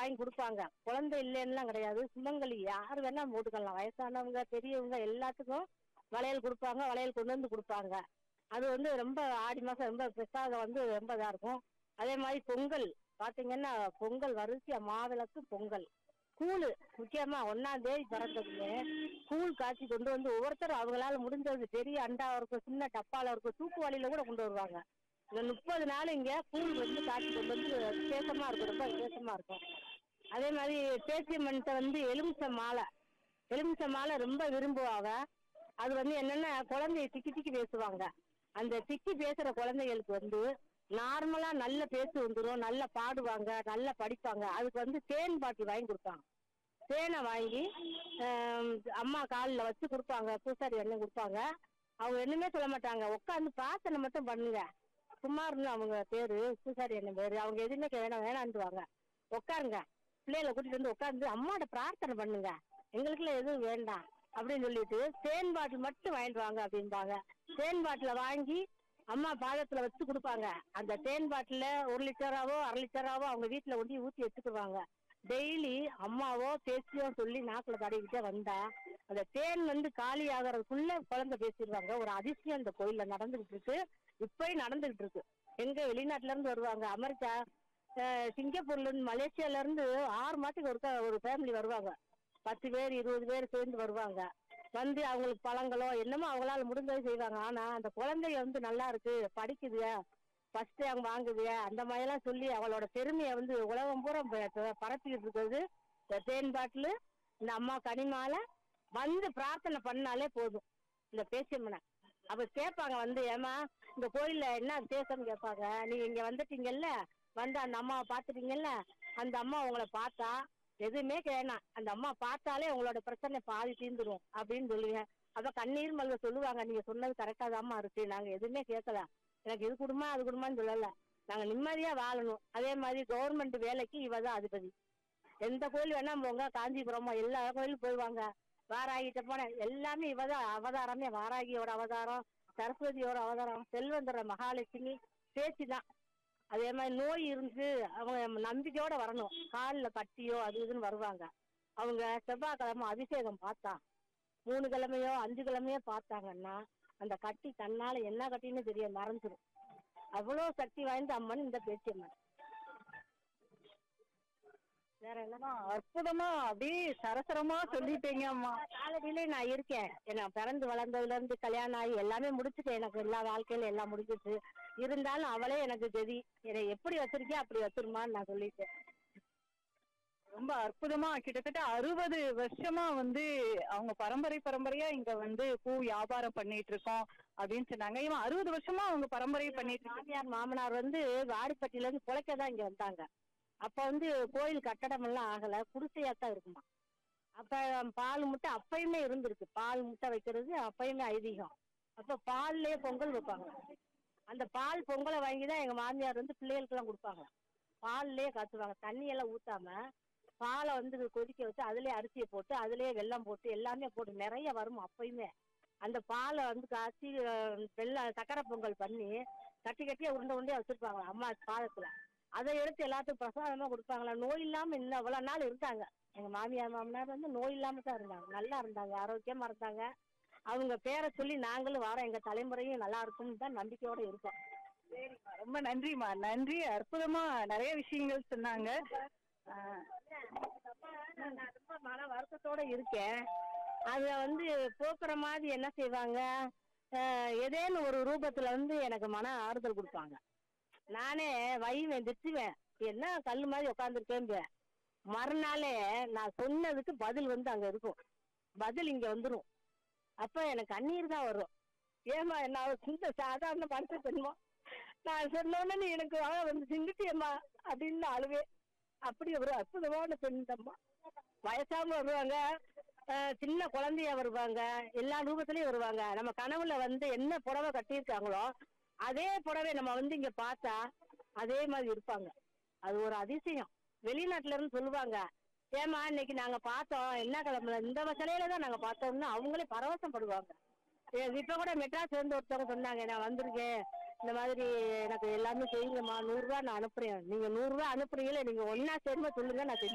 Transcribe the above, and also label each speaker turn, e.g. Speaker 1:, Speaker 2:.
Speaker 1: வாங்கி கொடுப்பாங்க குழந்தை இல்லைன்னுலாம் கிடையாது சுமங்கலி யார் வேணா போட்டுக்கலாம் வயசானவங்க பெரியவங்க எல்லாத்துக்கும் வளையல் கொடுப்பாங்க வளையல் கொண்டு வந்து கொடுப்பாங்க அது வந்து ரொம்ப ஆடி மாசம் ரொம்ப பிரசாதம் வந்து ரொம்ப இதா இருக்கும் அதே மாதிரி பொங்கல் பாத்தீங்கன்னா பொங்கல் வரிசையா மாவிளக்கு பொங்கல் கூழு முக்கியமா ஒன்னாம் தேதி பிறந்ததுக்கு கூழ் காய்ச்சி கொண்டு வந்து ஒவ்வொருத்தரும் அவங்களால முடிஞ்சது பெரிய அண்டா இருக்கும் சின்ன டப்பால இருக்கும் தூக்கு வழியில கூட கொண்டு வருவாங்க இந்த முப்பது நாள் இங்க கூழ் வந்து காய்ச்சி கொண்டு வந்து விசேஷமா இருக்கும் ரொம்ப விசேஷமா இருக்கும் அதே மாதிரி பேச்சியம்மன்ட்ட வந்து எலுமிச்சை மாலை எலுமிச்சை மாலை ரொம்ப விரும்புவாங்க அது வந்து என்னன்னா குழந்தைய திக்கி திக்கி பேசுவாங்க அந்த திக்கி பேசுற குழந்தைகளுக்கு வந்து நார்மலா நல்ல பேச்சு வந்துடும் நல்லா பாடுவாங்க நல்லா படிப்பாங்க அதுக்கு வந்து தேன் பாட்டில் வாங்கி கொடுப்பாங்க தேனை வாங்கி ஆம், அம்மா காலில் வச்சு கொடுப்பாங்க பூசாரி எண்ணெய் கொடுப்பாங்க அவங்க என்னமே சொல்ல மாட்டாங்க உட்காந்து பிரார்த்தனை மட்டும் பண்ணுங்க குமார்னு அவங்க பேரு பூசாரி எண்ணெய் பேரு அவங்க எதுவுமே வேணாம் வேணான்ட்டுவாங்க உட்காருங்க பிள்ளைகளை கூட்டிட்டு வந்து உட்காந்து அம்மாட்ட பிரார்த்தனை பண்ணுங்க எங்களுக்குலாம் எதுவும் வேண்டாம் அப்படின்னு சொல்லிட்டு தேன் பாட்டில் மட்டும் வாங்கிட்டு வாங்க அப்படிம்பாங்க தேன் பாட்டில வாங்கி அம்மா பாதத்துல வச்சு கொடுப்பாங்க அந்த தேன் பாட்டில ஒரு லிட்டராவோ அரை லிட்டராவோ அவங்க வீட்டுல ஒண்டி ஊத்தி எடுத்துக்குவாங்க டெய்லி அம்மாவோ பேச்சியோ சொல்லி நாக்குல தடவிக்கிட்டே வந்தா அந்த தேன் வந்து காலி ஆகிறதுக்குள்ள குழந்தை பேசிடுவாங்க ஒரு அதிசயம் இந்த கோயில்ல நடந்துகிட்டு இருக்கு இப்பயும் நடந்துகிட்டு இருக்கு எங்க வெளிநாட்டுல இருந்து வருவாங்க அமெரிக்கா அஹ், சிங்கப்பூர்ல இருந்து மலேசியால இருந்து ஆறு மாசத்துக்கு ஒருக்கா ஒரு ஃபேமிலி வருவாங்க பத்து பேர் இருபது பேர் சேர்ந்து வருவாங்க வந்து அவங்களுக்கு பழங்களோ என்னமோ அவங்களால முடிஞ்சதை செய்வாங்க ஆனா அந்த குழந்தைய வந்து நல்லா இருக்கு படிக்குது ஃபர்ஸ்ட் அவங்க வாங்குது அந்த மாதிரிலாம் சொல்லி அவளோட பெருமையை வந்து உலகம் பூரா ப- ப- பரப்பிக்கிட்டு இருக்கிறது இந்த தேன் பாட்டில் இந்த அம்மா கனிமால வந்து பிரார்த்தனை பண்ணாலே போதும் இந்த பேச்சியம்மனை அப்ப கேட்பாங்க வந்து ஏமா இந்த கோயில்ல என்ன விசேஷம் கேட்பாங்க நீங்க இங்க வந்துட்டீங்கல்ல வந்து அந்த அம்மாவை பார்த்துட்டீங்கல்ல அந்த அம்மா உங்களை பார்த்தா எதுவுமே வேணாம் அந்த அம்மா பார்த்தாலே உங்களோட பிரச்சனை பாதி தீர்ந்துடும் அப்படின்னு சொல்லுங்க அப்ப கண்ணீர் மல்க சொல்லுவாங்க நீங்க சொன்னது கரெக்டா தாம்மா இருக்கு நாங்க எதுவுமே கேட்கல எனக்கு இது குடும்பம் அது குடும்பம்னு சொல்லல நாங்க நிம்மதியா வாழணும் அதே மாதிரி கவர்மெண்ட் வேலைக்கு இவ தான் அதிபதி எந்த கோயில் வேணா போங்க காஞ்சிபுரமா எல்லா கோயிலும் போய்வாங்க வாராகிட்ட போன எல்லாமே இவதான் அவதாரமே வாராகியோட அவதாரம் சரஸ்வதியோட அவதாரம் செல்வந்தர மகாலட்சுமி பேச்சு தான் அதே மாதிரி நோய் இருந்து அவங்க நம்பிக்கையோட வரணும் காலில் கட்டியோ அது இதுன்னு வருவாங்க அவங்க செவ்வாய்க்கிழமை அபிஷேகம் பார்த்தா மூணு கிழமையோ அஞ்சு கிழமையோ பார்த்தாங்கன்னா அந்த கட்டி தன்னால என்ன கட்டின்னு தெரிய மறந்துடும் அவ்வளோ சக்தி வாய்ந்த அம்மன் இந்த பேச்சியம்மன் வேற என்னமா
Speaker 2: அற்புதமா அப்படியே சரசரமா சொல்லிட்டீங்க அம்மா
Speaker 1: காலடியிலே நான் இருக்கேன் நான் பிறந்து வளர்ந்ததுல இருந்து கல்யாணம் ஆகி எல்லாமே முடிச்சுட்டேன் எனக்கு எல்லா வாழ்க்கையில எல்லாம் முடிஞ்சிச்சு இருந்தாலும் அவளே எனக்கு கதி என்னை எப்படி வச்சிருக்கியா அப்படி வச்சிருமான்னு நான் சொல்லிட்டேன்
Speaker 2: ரொம்ப அற்புதமா கிட்டத்தட்ட அறுபது வருஷமா வந்து அவங்க பரம்பரை பரம்பரையா இங்க வந்து பூ வியாபாரம் பண்ணிட்டு இருக்கோம் அப்படின்னு சொன்னாங்க இவன் அறுபது வருஷமா அவங்க பரம்பரை பண்ணிட்டு இருக்காங்க
Speaker 1: மாமியார் மாமனார் வந்து வாடிப்பட்டியில இருந்து புழைக்க தான் இங்க வந்தாங்க அப்ப வந்து கோயில் கட்டடம் எல்லாம் ஆகல குடிசையா தான் இருக்குமா அப்ப பால் முட்டை அப்பயுமே இருந்திருக்கு பால் முட்டை வைக்கிறது அப்பயுமே ஐதீகம் அப்ப பால்லயே பொங்கல் வைப்பாங்க அந்த பால் பொங்கலை வாங்கி தான் எங்க மாமியார் வந்து பிள்ளைகளுக்கு எல்லாம் கொடுப்பாங்க பால்லயே காய்ச்சுவாங்க தண்ணி எல்லாம் ஊத்தாம பாலை வந்து கொதிக்க வச்சு அதுலயே அரிசியை போட்டு அதுலயே வெல்லம் போட்டு எல்லாமே போட்டு நிறைய வரும் அப்பயுமே அந்த பாலை வந்து காய்ச்சி அஹ், வெள்ளம் சக்கரை பொங்கல் பண்ணி கட்டி கட்டியா உருண்டை உருண்டையா வச்சிருப்பாங்க அம்மா பாதத்துல அதை எடுத்து எல்லாத்துக்கும் பிரசாதமா கொடுப்பாங்களா நோய் இல்லாம இன்னும் அவ்வளவு நாள் இருந்தாங்க எங்க மாமியார் மாமனார் வந்து நோய் இல்லாம தான் இருந்தாங்க நல்லா இருந்தாங்க ஆரோக்கியமா இருந்தாங்க அவங்க பேரை சொல்லி நாங்களும் வரோம் எங்க தலைமுறையும் நல்லா இருக்கும்னு தான் நம்பிக்கையோட இருக்கோம்
Speaker 2: சரிம்மா ரொம்ப நன்றிம்மா நன்றி அற்புதமா நிறைய விஷயங்கள் சொன்னாங்க ஆஹ்,
Speaker 1: நான் ரொம்ப மன வருத்தத்தோட இருக்கேன் அத வந்து போக்குற மாதிரி என்ன செய்வாங்க அஹ், ஏதேன்னு ஒரு ரூபத்துல வந்து எனக்கு மன ஆறுதல் கொடுப்பாங்க நானே வைவேன் திட்டுவேன் என்ன கல்லு மாதிரி உட்காந்துருக்கேன் மறுநாளே நான் சொன்னதுக்கு பதில் வந்து அங்க இருக்கும் பதில் இங்க வந்துரும் அப்ப எனக்கு கண்ணீர் தான் வரும் ஏமா நான் சிந்த சாதாரண மனுஷன் பெண்மா நான் சொன்னோன்னு நீ எனக்கு வா வந்து சிந்திட்டியம்மா அப்படின்னு அழுவே அப்படி ஒரு அற்புதமான பெண் தம்மா வயசாம வருவாங்க அஹ் சின்ன குழந்தையா வருவாங்க எல்லா ரூபத்திலயும் வருவாங்க நம்ம கனவுல வந்து என்ன புடவை கட்டியிருக்காங்களோ அதே புடவை நம்ம வந்து இங்க பார்த்தா அதே மாதிரி இருப்பாங்க அது ஒரு அதிசயம் வெளிநாட்டுல இருந்து சொல்லுவாங்க ஏமா இன்னைக்கு நாங்க பார்த்தோம் என்ன கிழமை இந்த சிலையில தான் நாங்க பார்த்தோம்னு அவங்களே பரவசப்படுவாங்க ஏ- இப்ப கூட மெட்ராஸ் இருந்து ஒருத்தவங்க சொன்னாங்க நான் வந்திருக்கேன் இந்த மாதிரி எனக்கு எல்லாமே செய்யுங்கம்மா நூறு ரூபா நான் அனுப்புறேன் நீங்க நூறு ரூபா அனுப்புறீங்களே நீங்க ஒன்னா சேர்ந்து சொல்லுங்க நான் செஞ்சு